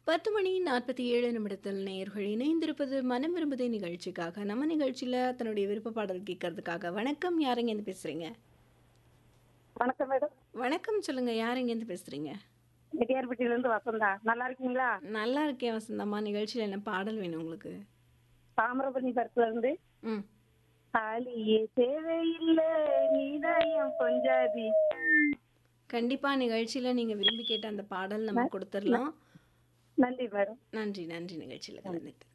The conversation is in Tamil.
பத்து மணி நாற்பத்தி ஏழு நிமிடத்தில் நேயர்கள் இணைந்திருப்பது மனம் விரும்புதே நிகழ்ச்சிக்காக நம்ம நிகழ்ச்சியில் தன்னுடைய விருப்ப பாடல் கேட்கறதுக்காக வணக்கம் யாருங்க இருந்து பேசுறீங்க வணக்கம் மேடம் வணக்கம் சொல்லுங்க யாருங்க இருந்து பேசுறீங்க நெட்டியார்பட்டியில இருந்து வசந்தா நல்லா இருக்கீங்களா நல்லா இருக்கேன் வசந்தம்மா நிகழ்ச்சியில் என்ன பாடல் வேணும் உங்களுக்கு தாமிரபரணி பரத்துல இருந்து ம் தாலியே தேவையில்லை நீதாயம் கொஞ்சாதி கண்டிப்பா நிகழ்ச்சியில நீங்க விரும்பி கேட்ட அந்த பாடல் நம்ம கொடுத்துடலாம் நன்றி மேடம் நன்றி நன்றி நிகழ்ச்சியில் கலந்துட்டு